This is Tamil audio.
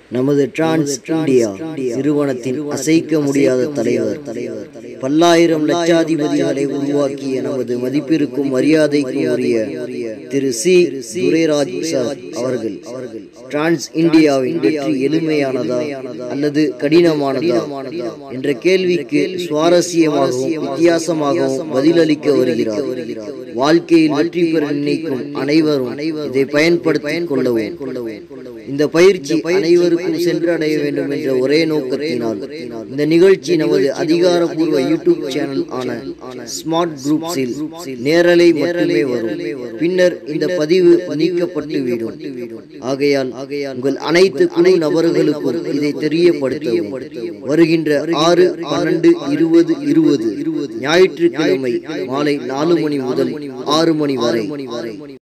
நமது டிரான்ஸ் இந்தியா நிறுவனத்தின் அசைக்க முடியாத தலைவர் பல்லாயிரம் லட்சாதிபதிகளை உருவாக்கிய நமது மதிப்பிற்கும் மரியாதைக்கும் உரிய திரு சி துரைராஜ் சார் அவர்கள் டிரான்ஸ் இந்தியாவின் வெற்றி எளிமையானதா அல்லது கடினமானதா என்ற கேள்விக்கு சுவாரஸ்யமாகவும் வித்தியாசமாகவும் பதிலளிக்க வருகிறார் வாழ்க்கையில் வெற்றி பெற நினைக்கும் அனைவரும் இதை பயன்படுத்திக் கொள்ளவும் இந்த பயிற்சி அனைவருக்கும் சென்றடைய வேண்டும் என்ற ஒரே நோக்கத்தினால் இந்த நிகழ்ச்சி நமது அதிகாரப்பூர்வ யூடியூப் சேனல் ஆன ஸ்மார்ட் குரூப்ஸில் நேரலை மட்டுமே வரும் பின்னர் இந்த பதிவு நீக்கப்பட்டு விடும் ஆகையால் உங்கள் அனைத்து குழு நபர்களுக்கும் இதை தெரியப்படுத்தவும் வருகின்ற ஆறு பன்னெண்டு இருபது இருபது ஞாயிற்றுக்கிழமை மாலை நாலு மணி முதல் ஆறு மணி வரை